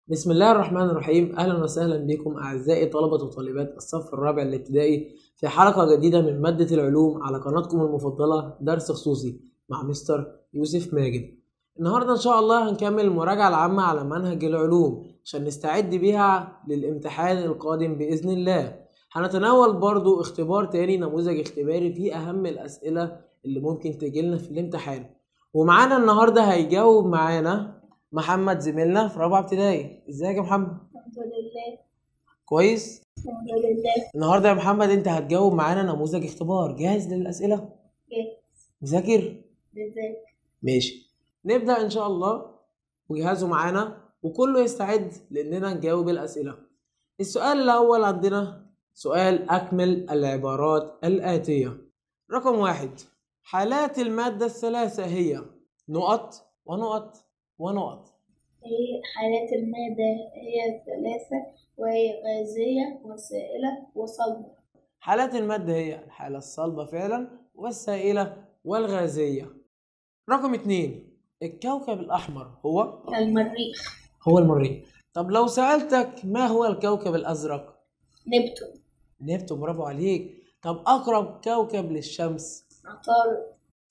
بسم الله الرحمن الرحيم أهلا وسهلا بكم أعزائي طلبة وطالبات الصف الرابع الابتدائي في حلقة جديدة من مادة العلوم على قناتكم المفضلة درس خصوصي مع مستر يوسف ماجد النهاردة إن شاء الله هنكمل المراجعة العامة على منهج العلوم عشان نستعد بيها للامتحان القادم بإذن الله هنتناول برضو اختبار تاني نموذج اختباري فيه أهم الأسئلة اللي ممكن تجيلنا في الامتحان ومعانا النهاردة هيجاوب معانا محمد زميلنا في رابعة ابتدائي ازيك يا محمد الحمد لله كويس الحمد لله النهارده يا محمد انت هتجاوب معانا نموذج اختبار جاهز للأسئلة جاهز مذاكر بالذات ماشي نبدأ إن شاء الله وجهزوا معانا وكله يستعد لأننا نجاوب الأسئلة السؤال الأول عندنا سؤال أكمل العبارات الآتية رقم واحد حالات المادة الثلاثة هي نقط ونقط ونقط هي حالات المادة هي ثلاثة وهي غازية وسائلة وصلبة حالات المادة هي الحالة الصلبة فعلا والسائلة والغازية رقم اتنين الكوكب الأحمر هو المريخ هو المريخ طب لو سألتك ما هو الكوكب الأزرق نبتون نبتون برافو عليك طب أقرب كوكب للشمس عطارد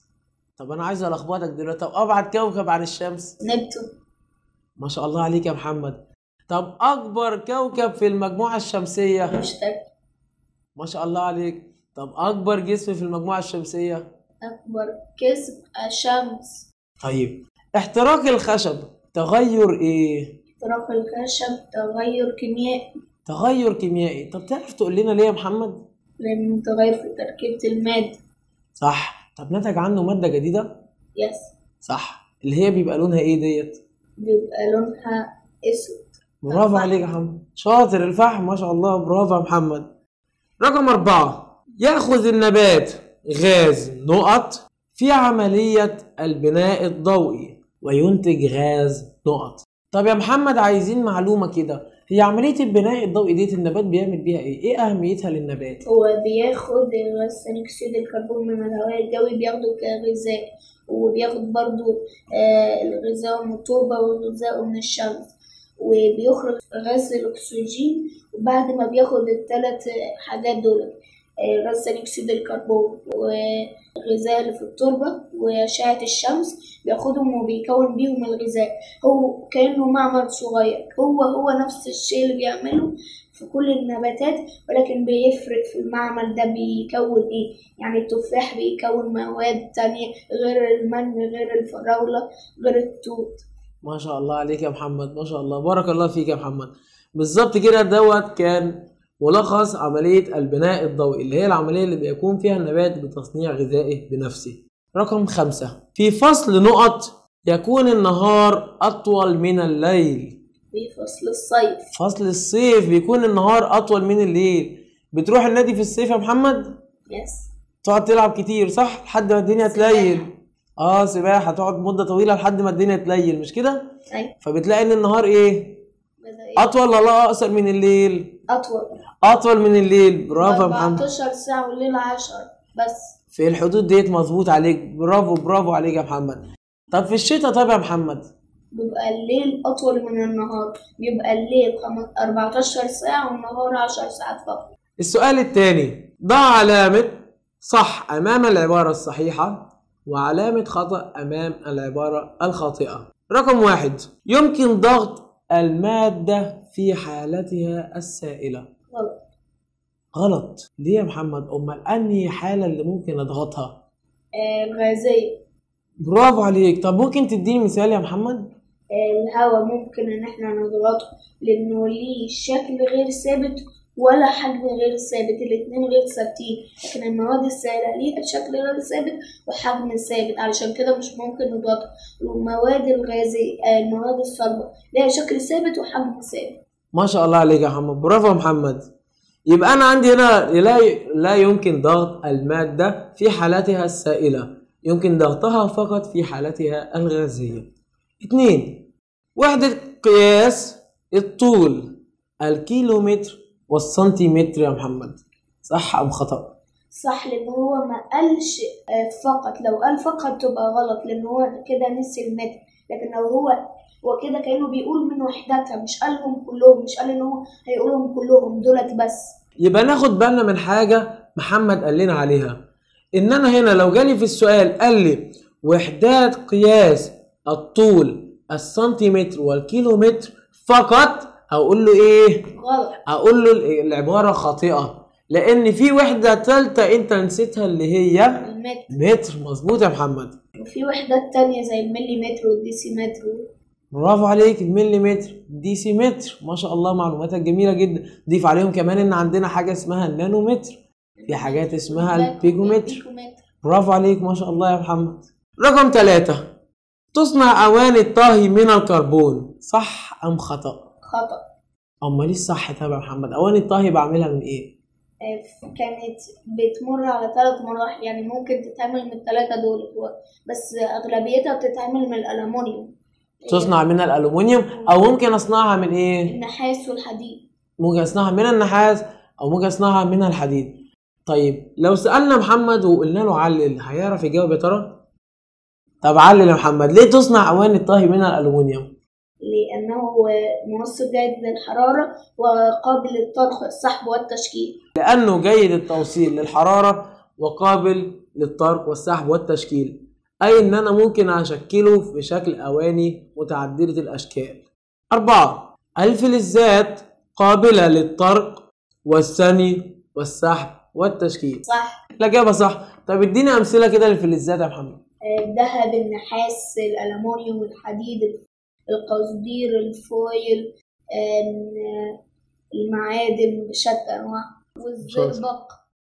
طب أنا عايز ألخبطك دلوقتي طب أبعد كوكب عن الشمس نبتون ما شاء الله عليك يا محمد طب أكبر كوكب في المجموعة الشمسية مشتري ما شاء الله عليك طب أكبر جسم في المجموعة الشمسية أكبر كسب الشمس طيب احتراق الخشب تغير إيه؟ احتراق الخشب تغير كيميائي تغير كيميائي طب تعرف تقول لنا ليه يا محمد؟ لأنه تغير في تركيبة المادة صح طب نتج عنه مادة جديدة؟ يس صح اللي هي بيبقى لونها إيه ديت؟ بيبقى لونها أسود برافو الفحم. عليك يا محمد شاطر الفحم ما شاء الله برافو يا محمد رقم أربعة يأخذ النبات غاز نقط في عملية البناء الضوئي وينتج غاز نقط طب يا محمد عايزين معلومة كده هي عملية البناء الضوئي ديت النبات بيعمل بيها ايه؟ ايه أهميتها للنبات؟ هو بياخد غاز ثاني أكسيد الكربون من الهواء الجوي بياخده كغذاء وبياخد برضو آه الغذاء من التربة والغذاء من الشمس وبيخرج غاز الأكسجين وبعد ما بياخد الثلاث حاجات دول آه، غاز ثاني أكسيد الكربون وغذاء اللي في التربة وأشعة الشمس بياخدهم وبيكون بيهم الغذاء هو كأنه معمل صغير هو هو نفس الشيء اللي بيعمله في كل النباتات ولكن بيفرق في المعمل ده بيكون ايه يعني التفاح بيكون مواد تانية غير المن غير الفراولة غير التوت ما شاء الله عليك يا محمد ما شاء الله بارك الله فيك يا محمد بالظبط كده دوت كان ملخص عملية البناء الضوئي اللي هي العملية اللي بيكون فيها النبات بتصنيع غذائه بنفسه رقم خمسة في فصل نقط يكون النهار أطول من الليل في فصل الصيف فصل الصيف بيكون النهار أطول من الليل بتروح النادي في الصيف يا محمد يس تقعد تلعب كتير صح لحد ما الدنيا تليل اه سباحة تقعد مدة طويلة لحد ما الدنيا تليل مش كده أي فبتلاقي ان النهار ايه بدأ إيه؟ اطول ولا اقصر من الليل أطول اطول من الليل برافو يا محمد 14 ساعة والليل 10 بس في الحدود ديت مظبوط عليك برافو برافو عليك يا محمد طب في الشتاء طب يا محمد بيبقى الليل أطول من النهار بيبقى الليل خم- 14 ساعة والنهار 10 ساعات فقط السؤال الثاني ضع علامة صح امام العبارة الصحيحة وعلامة خطأ امام العبارة الخاطئة رقم واحد يمكن ضغط المادة في حالتها السائلة غلط غلط ليه يا محمد امال انهي حالة اللي ممكن اضغطها آه، الغازية برافو عليك طب ممكن تديني مثال يا محمد الهواء ممكن ان احنا نضغطه لانه ليه شكل غير ثابت ولا حجم غير ثابت الاتنين غير ثابتين لكن المواد السائلة ليها شكل غير ثابت وحجم ثابت علشان كده مش ممكن نضغطها والمواد الغازية آه، المواد الصلبة ليها شكل ثابت وحجم ثابت ما شاء الله عليك يا محمد برافو يا محمد يبقى انا عندي هنا لا لا يمكن ضغط المادة في حالتها السائلة يمكن ضغطها فقط في حالتها الغازية اتنين وحدة قياس الطول الكيلومتر والسنتيمتر يا محمد صح ام خطأ صح لان هو ما قالش آه، فقط لو قال فقط تبقى غلط لان هو كده نسي المتر لكن لو هو هو كده كأنه بيقول من وحدتها مش قالهم كلهم مش قال إن هو هيقولهم كلهم دولت بس يبقى ناخد بالنا من حاجة محمد قال لنا عليها إن أنا هنا لو جالي في السؤال قال لي وحدات قياس الطول السنتيمتر والكيلومتر فقط هقول له إيه؟ غلط هقول له العبارة خاطئة لأن في وحدة تالتة أنت نسيتها اللي هي المتر متر مظبوط يا محمد وفي وحدات تانية زي المليمتر والديسيمتر برافو عليك المليمتر ديسيمتر ما شاء الله معلوماتك جميلة جدا ضيف عليهم كمان ان عندنا حاجة اسمها النانومتر في حاجات اسمها البيجومتر البيجومتر برافو عليك ما شاء الله يا محمد رقم ثلاثة تصنع أواني الطهي من الكربون صح أم خطأ؟ خطأ أمال ليه الصح طب يا محمد أواني الطهي بعملها من إيه؟ آه، كانت بتمر على ثلاث مراحل يعني ممكن تتعمل من الثلاثة دول بس أغلبيتها بتتعمل من الألمونيوم تصنع من الألومنيوم أو ممكن أصنعها من إيه؟ النحاس والحديد ممكن أصنعها من النحاس أو ممكن أصنعها من الحديد طيب لو سألنا محمد وقلنا له علل هيعرف يجاوب يا ترى؟ طب علل يا محمد ليه تصنع أواني الطهي من الألومنيوم؟ لأنه موصل جيد للحرارة وقابل للطرح والسحب والتشكيل لأنه جيد التوصيل للحرارة وقابل للطرق والسحب والتشكيل أي إن أنا ممكن أشكله في شكل أواني متعددة الأشكال أربعة الفلزات قابلة للطرق والثني والسحب والتشكيل صح الإجابة صح طب اديني أمثلة كده للفلزات يا محمد الذهب النحاس الألمونيوم الحديد القصدير الفويل آم، المعادن بشتى أنواعها والزئبق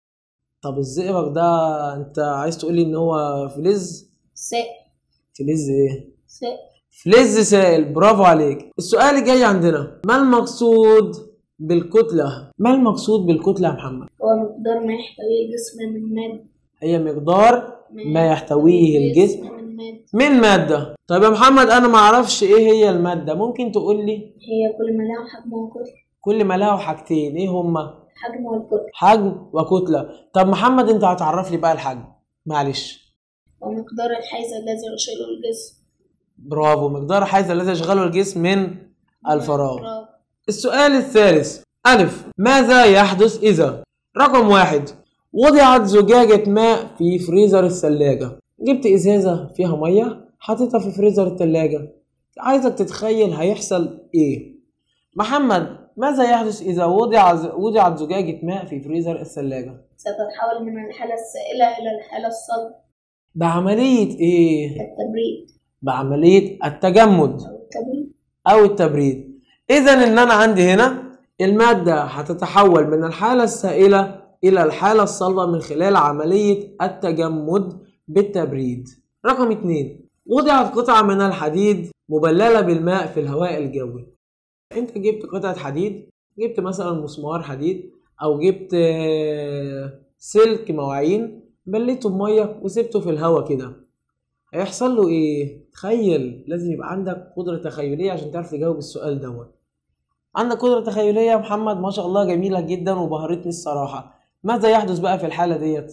طب الزئبق ده أنت عايز تقولي إن هو فلز سائل فلز إيه؟ سائل فلز سائل برافو عليك السؤال الجاي عندنا ما المقصود بالكتلة ما المقصود بالكتلة يا محمد هو مقدار ما يحتويه الجسم من مادة هي مقدار ما يحتويه الجسم من مادة من مادة طيب يا محمد انا ما اعرفش ايه هي المادة ممكن تقول لي هي كل ما لها حجم وكتلة كل ما له حاجتين ايه هما حجم والكتلة حجم وكتلة طب محمد انت هتعرف لي بقى الحجم معلش ومقدار الحيز الذي يشيله الجسم برافو مقدار حيز الذي يشغله الجسم من الفراغ فراغ. السؤال الثالث ألف ماذا يحدث إذا رقم واحد وضعت زجاجة ماء في فريزر الثلاجة جبت إزازة فيها مية حطيتها في فريزر الثلاجة عايزك تتخيل هيحصل إيه محمد ماذا يحدث إذا وضع وضعت زجاجة ماء في فريزر الثلاجة ستتحول من الحالة السائلة إلى الحالة الصلبة بعملية إيه التبريد بعملية التجمد أو التبريد أو التبريد إذا إن أنا عندي هنا المادة هتتحول من الحالة السائلة إلى الحالة الصلبة من خلال عملية التجمد بالتبريد رقم اتنين وضعت قطعة من الحديد مبللة بالماء في الهواء الجوي انت جبت قطعة حديد جبت مثلا مسمار حديد او جبت آه، سلك مواعين بليته بمية وسبته في الهواء كده هيحصل له ايه تخيل لازم يبقى عندك قدرة تخيلية عشان تعرف تجاوب السؤال دوت عندك قدرة تخيلية يا محمد ما شاء الله جميلة جدا وبهرتني الصراحة ماذا يحدث بقى في الحالة ديت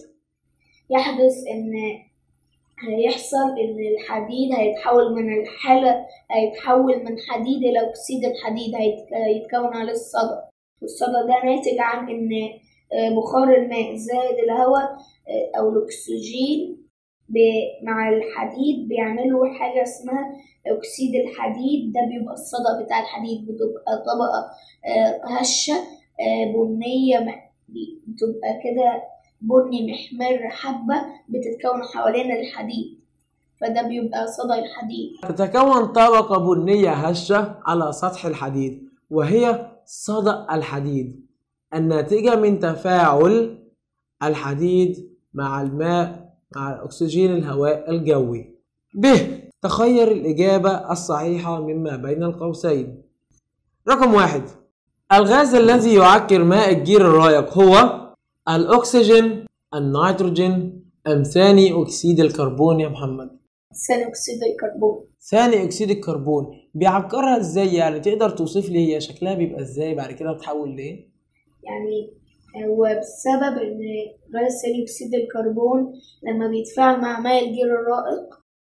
يحدث إن هيحصل إن الحديد هيتحول من الحالة هيتحول من حديد إلى أكسيد الحديد هيت- هيتكون عليه الصدى والصدى ده ناتج عن إن آه، بخار الماء زائد الهواء آه، أو الأكسجين ب- مع الحديد بيعملوا حاجة اسمها أكسيد الحديد ده بيبقى الصدى بتاع الحديد بتبقى طبقة آه، هشة آه، بنية م- بتبقى كده بني محمر حبة بتتكون حوالين الحديد فده بيبقى صدى الحديد تتكون طبقة بنية هشة على سطح الحديد وهي صدأ الحديد الناتجة من تفاعل الحديد مع الماء مع أكسجين الهواء الجوي ب تخير الإجابة الصحيحة مما بين القوسين رقم واحد الغاز الذي يعكر ماء الجير الرايق هو الأكسجين النيتروجين أم ثاني أكسيد الكربون يا محمد ثاني أكسيد الكربون ثاني اكسيد الكربون بيعكرها ازاي يعني تقدر توصف لي هي شكلها بيبقى ازاي بعد كده بتحول لايه يعني هو بسبب إن غاز ثاني أكسيد الكربون لما بيتفاعل مع ماء الجير الرائق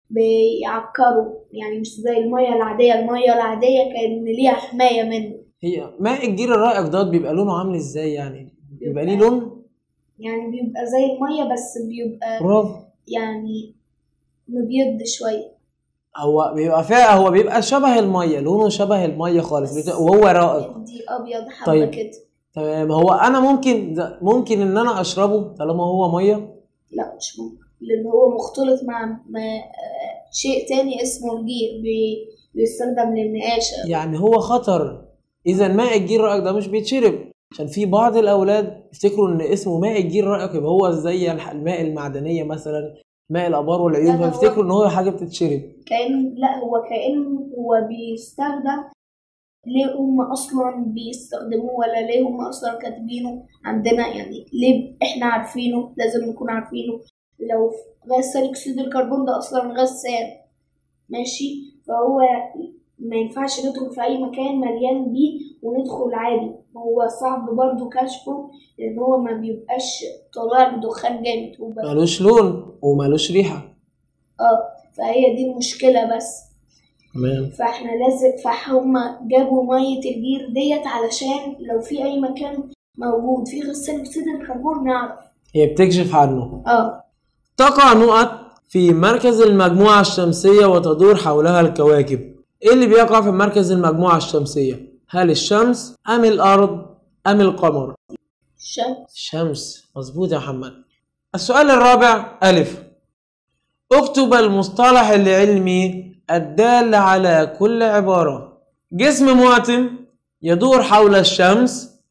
بيعكروا يعني مش زي المية العادية المية العادية كان ليها حماية منه هي ماء الجير الرائق دوت بيبقى لونه عامل ازاي يعني بيبقى ليه لون يعني بيبقى زي المية بس بيبقى برافو يعني مبيض شوية هو بيبقى فيها هو بيبقى شبه الميه لونه شبه الميه خالص بت- وهو رائق دي أبيض حبة طيب. كده تمام هو انا ممكن ممكن ان انا اشربه طالما هو ميه لا مش ممكن لأن هو مختلط مع مع آه، شيء تاني اسمه الجير بي... بيستخدم للنقاشة يعني هو خطر اذا ماء الجير الرائق ده مش بيتشرب عشان في بعض الاولاد يفتكروا ان اسمه ماء الجير الرائق يبقى هو زي الح- الماء المعدنيه مثلا ماء الابار والعيون لا، ده هو- فيفتكروا ان هو حاجه بتتشرب كأن لا هو كأنه هو بيستخدم ليه هم أصلا بيستخدموه ولا ليه هم أصلا كاتبينه عندنا يعني ليه إحنا عارفينه لازم نكون عارفينه لو غاز ثاني أكسيد الكربون ده أصلا غاز سام ماشي فهو ما ينفعش ندخل في أي مكان مليان بيه وندخل عادي هو صعب برضه كشفه لأن هو ما بيبقاش طالع له دخان جامد هو بس ملوش لون وملوش ريحه اه فهي دي المشكلة بس تمام فاحنا لازم فهم جابوا مية الجير ديت علشان لو في أي مكان موجود فيه غاز ثاني أكسيد الكربون نعرف هي بتكشف عنه اه تقع نقط في مركز المجموعة الشمسية وتدور حولها الكواكب ايه اللي بيقع في مركز المجموعة الشمسية هل الشمس ام الارض ام القمر الشمس الشمس مظبوط يا محمد السؤال الرابع ألف اكتب المصطلح العلمي الدال على كل عبارة جسم معتم يدور حول الشمس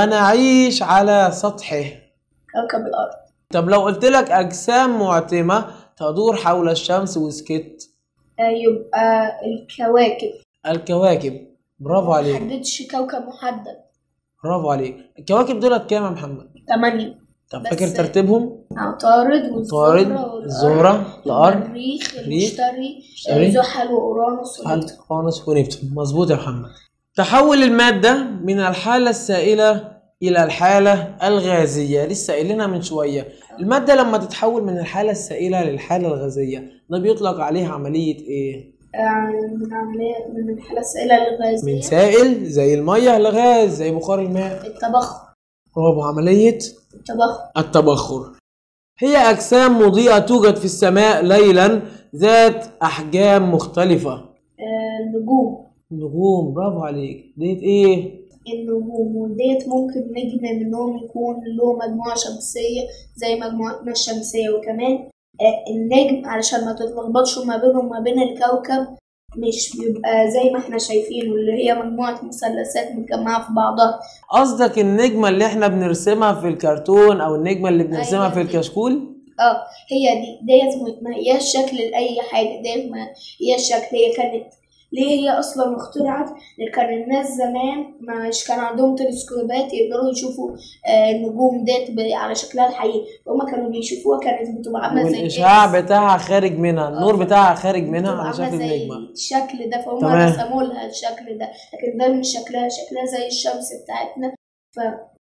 ونعيش على سطحه كوكب الأرض طب لو قلت لك أجسام معتمة تدور حول الشمس وسكت آه يبقى الكواكب الكواكب برافو عليك محددش كوكب محدد برافو عليك الكواكب دولت كام يا محمد تمانية طب بس- فاكر ترتيبهم عطارد عطارد والزهرة الزهرة الأرض المريخ المريخ، المشتري المشتري، زحل وأورانوس ونبتون الفانوس ونبتون مظبوط يا محمد تحول المادة من الحالة السائلة إلى الحالة الغازية لسه قايلينها من شوية المادة لما تتحول من الحالة السائلة للحالة الغازية ده بيطلق عليه عملية إيه؟ آه، من عملية من الحالة السائلة للغازية من سائل زي المية لغاز زي بخار الماء التبخر برافو عملية التبخر التبخر هي أجسام مضيئة توجد في السماء ليلا ذات أحجام مختلفة آه، النجوم نجوم برافو عليك ديت إيه؟ النجوم وديت ممكن نجم منهم يكون له مجموعة شمسية زي مجموعتنا الشمسية وكمان آه، النجم علشان ما تتلخبطش ما بينه وما بين الكوكب مش بيبقى زي ما احنا شايفينه اللي هي مجموعة مثلثات متجمعة في بعضها قصدك النجمة اللي احنا بنرسمها في الكرتون أو النجمة اللي بنرسمها أيوة في دي. الكشكول؟ اه هي دي ديت م- ما هياش شكل لأي حاجة ديت ما هياش شكل هي كانت ليه هي أصلا اخترعت؟ لأن كان الناس زمان مش كان عندهم تلسكوبات يقدروا يشوفوا آه النجوم ديت ب- على شكلها الحقيقي هما كانوا بيشوفوها كانت بتبقى عاملة زي والإشعاع الإكس. بتاعها خارج منها النور آه. بتاعها خارج منها بتبقى على عاملة شكل زي النجمة الشكل ده فهم تمام. رسموا لها الشكل ده لكن ده مش شكلها شكلها زي الشمس بتاعتنا ف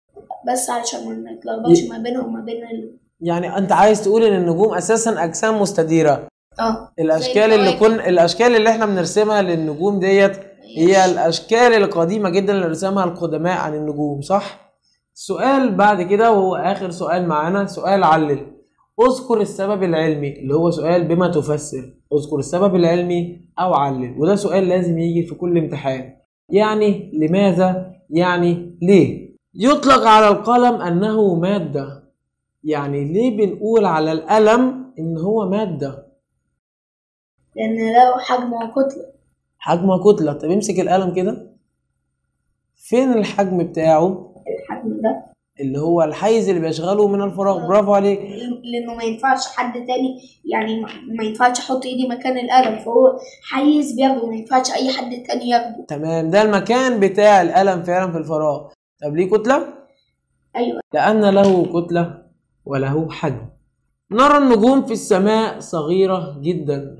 بس علشان ما نتلخبطش ما بينها وما بين ال... يعني أنت عايز تقول إن النجوم أساسا أجسام مستديرة اه الأشكال اللي كن الأشكال اللي احنا بنرسمها للنجوم ديت هي الأشكال القديمة جدا اللي رسمها القدماء عن النجوم صح؟ السؤال بعد كده وهو آخر سؤال معانا سؤال علل اذكر السبب العلمي اللي هو سؤال بما تفسر اذكر السبب العلمي أو علل وده سؤال لازم يجي في كل امتحان يعني لماذا يعني ليه يطلق على القلم أنه مادة يعني ليه بنقول على القلم إن هو مادة لأن له حجم وكتلة حجمه كتلة طب امسك القلم كده فين الحجم بتاعه الحجم ده اللي هو الحيز اللي بيشغله من الفراغ برافو عليك لأنه ما ينفعش حد تاني يعني ما- ما ينفعش أحط إيدي مكان القلم فهو حيز بياخده ما ينفعش أي حد تاني ياخده تمام ده المكان بتاع القلم فعلا في الفراغ طب ليه كتلة؟ أيوه لأن له كتلة وله حجم نرى النجوم في السماء صغيرة جدا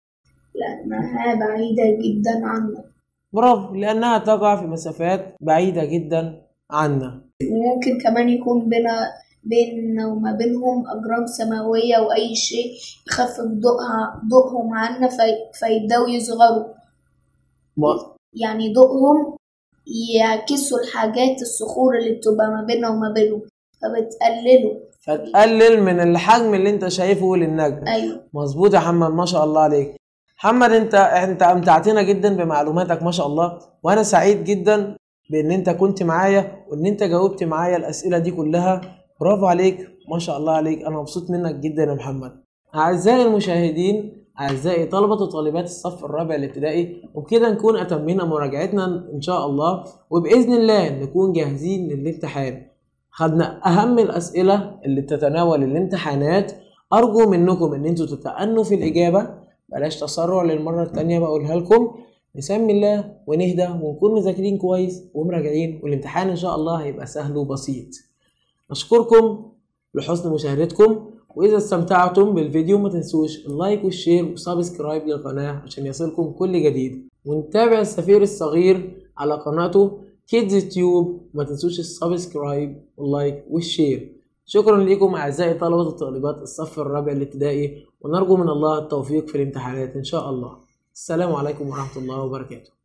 لأنها بعيدة جدا عنا برافو لأنها تقع في مسافات بعيدة جدا عنا وممكن كمان يكون بينا بيننا وما بينهم أجرام سماوية وأي شيء يخفف ضوءها ضوءهم عنا في فيبدأوا يصغروا ما- يعني ضوءهم يعكسوا الحاجات الصخور اللي بتبقى ما بيننا وما بينهم فبتقللوا فتقلل من الحجم اللي انت شايفه للنجم أيوة مظبوط يا محمد ما شاء الله عليك محمد انت انت امتعتنا جدا بمعلوماتك ما شاء الله وانا سعيد جدا بان انت كنت معايا وان انت جاوبت معايا الاسئله دي كلها برافو عليك ما شاء الله عليك انا مبسوط منك جدا يا محمد اعزائي المشاهدين اعزائي طلبه وطالبات الصف الرابع الابتدائي وبكده نكون اتمينا مراجعتنا ان شاء الله وباذن الله نكون جاهزين للامتحان خدنا اهم الاسئله اللي بتتناول الامتحانات ارجو منكم ان انتوا تتأنوا في الاجابه بلاش تسرع للمره التانية بقولها لكم نسمي الله ونهدى ونكون مذاكرين كويس ومراجعين والامتحان ان شاء الله هيبقى سهل وبسيط اشكركم لحسن مشاهدتكم واذا استمتعتم بالفيديو ما تنسوش اللايك والشير وسبسكرايب للقناه عشان يصلكم كل جديد ونتابع السفير الصغير على قناته كيدز تيوب وما تنسوش السبسكرايب واللايك والشير شكرا لكم اعزائي طلبه وطالبات الصف الرابع الابتدائي ونرجو من الله التوفيق في الامتحانات ان شاء الله السلام عليكم ورحمه الله وبركاته